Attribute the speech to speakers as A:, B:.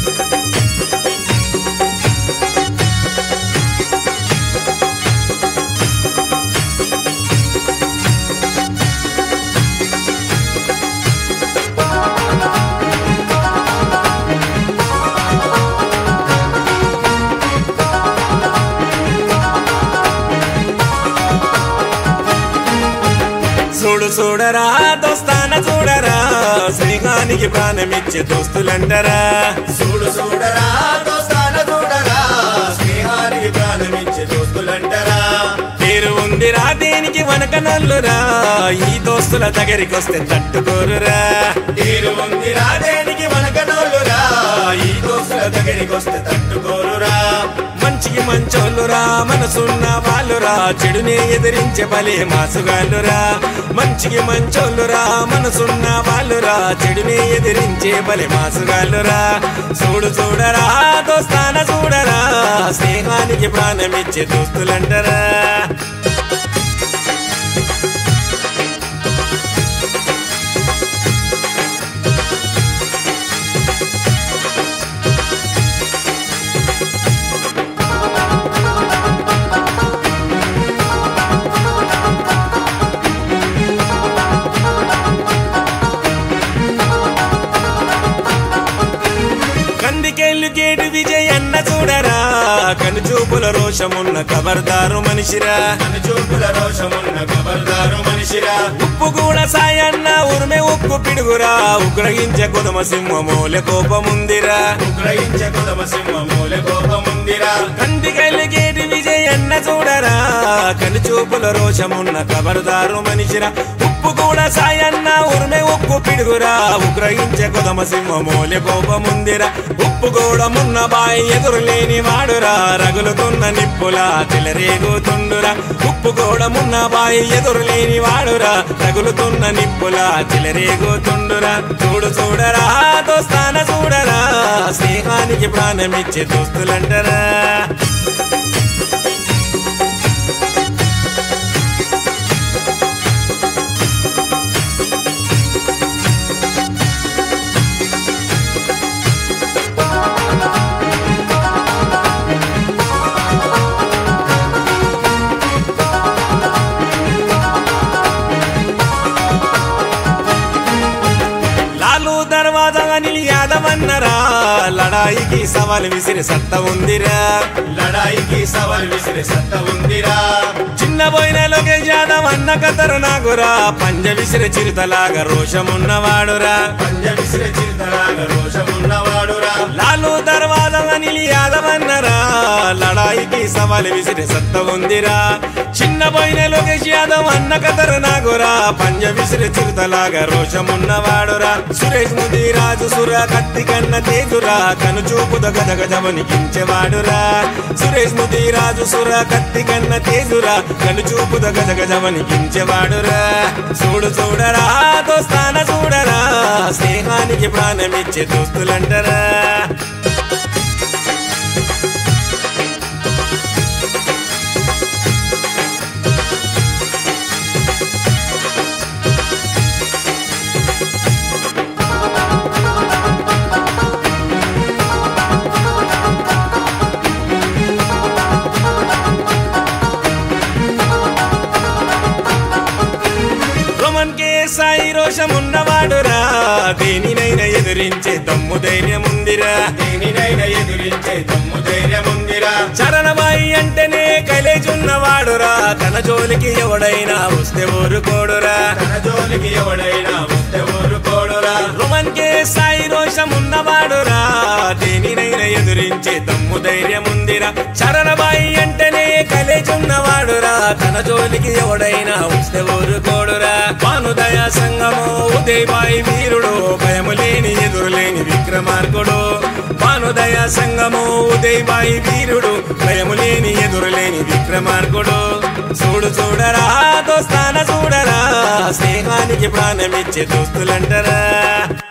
A: చూడు చూడరా దోస్తాన చూడరా స్నేహానికి ప్రాణమిచ్చే దోస్తులంటరా
B: చూడు చూడరా దోస్తాన చూడరా స్నేహానికి ప్రాణమిచ్చే దోస్తులంటరా
A: పేరు ఉందిరా దేనికి వనకనల్లురా ఈ దోస్తుల దగ్గరికి వస్తే తట్టుకోరురా
B: తీరు ఉంది రాదేనికి మనకనోళ్ళురా ఈ దోస్తుల దగ్గరికి వస్తే తట్టుకోరురా
A: మంచికి మంచోళ్ళురా మనసున్న వాళ్ళురా చెడునే ఎదిరించే బలే మాసుగాళ్ళురా మంచికి మంచోళ్ళురా మనసున్న వాళ్ళురా చెడునే ఎదిరించే బలే మాసుగాళ్ళురా చూడు చూడరా దోస్తాన చూడరా స్నేహానికి ప్రాణమిచ్చే దోస్తులంటరా కందికెళ్ళు గేటు విజయ్ అన్న చూడరా కనుచూపుల రోషమున్న కబర్దారు మనిషిరా
B: మన చూపుల రోషమున్న ఖబర్దారు మనిషిరా
A: ఉప్పు కూడా సాయన్న ఉరిమే ఉక్కు పిడుగురా ఉగ్రహించే కుదమ సింహమూల కోపముందిరా
B: ఉగ్రహించే కుదమ సింహ మూల కోపముందిరా
A: కందికెళ్ళు గేటు విజయ్ అన్న చూడరా కనుచూపుల రోషమున్న కబర్దారు మనిషిరా ఉప్పు కూడా సాయన్న ఉరిమే ఉక్కు పిడుగురా ఉగ్రహించే కుదమ సింహమూల కోపముందిరా ఉప్పు కూడా మున్న బాయి ఎదురులేని వాడురా రగులుతున్న నిప్పులా చిలరేగుతుండురా ఉప్పు కూడా మున్న బాయి ఎదురులేని వాడురా రగులుతున్న నిప్పులా చిలరేగుతుండురా చూడు చూడరా దోస్తాన చూడరా స్నేహానికి ప్రాణమిచ్చే దోస్తులంటరా లాలు దర్వాజా అనిల్ యాదవ్ అన్నరా లడాయికి సవాల్ విసిరి సత్త ఉందిరా
B: లడాయికి సవాల్ విసిరే సత్త ఉందిరా
A: చిన్న పోయిన లోకేష్ యాదవ్ అన్న కతరు నాగురా పంజ విసిరి చిరుతలాగా రోషమున్నవాడురా
B: పంజ విసిరే చిరుతలాగా రోషమున్నవాడురా
A: లాలు దర్వాజా అనిల్ యాదవ్ అన్నరా లడాయికి సవాల్ విసిరి సత్త ఉందిరా చిన్న పోయిన లోకేష్ యాదవ్ అన్న కతరు నాగురా పంజ విసిరి చిరుతలాగా రోషమున్నవాడురా సురేష్ ముదిరాజు సుర కత్తి కన్న తేజురా కను చూపు గద గజవనికించేవాడురా సురేష్ ముదిరాజు సుర కత్తి కన్న తేజురా కను చూపు గద గజవనికించేవాడురా చూడు చూడరా దోస్తాన చూడరా స్నేహానికి ప్రాణమిచ్చే దోస్తులంటరా రోమన్ కే సాయి రోషమున్నవాడురా దేనినైనా ఎదిరించే దమ్ము ధైర్యముందిరా
B: దేనినైనా ఎదురించే దమ్ము ధైర్యముందిరా
A: చరణబాయి అంటేనే కలేజున్నవాడురా తన జోలికి ఎవడైనా వస్తే ఊరుకోడురా
B: తన జోలికి ఎవడైనా వస్తే ఊరుకోడురా
A: రోమన్ కే సాయి రోషమున్నవాడురా దేనినైనా ఎదిరించే దమ్ము ధైర్యముందిరా చరణబాయి అంటేనే కలేజున్నవాడురా తన జోలికి ఎవడైనా వస్తే ఊరుకోడురా భానుదయ సంగము ఉదయబాయి వీరుడు భయము లేని ఎదురులేని విక్రమార్కుడు భానుదయ సంగము ఉదయబాయి వీరుడు భయము లేని ఎదురులేని విక్రమార్కుడు చూడు చూడరా దోస్తాన చూడరా స్నేహానికి ప్రాణమిచ్చే దోస్తులంటరా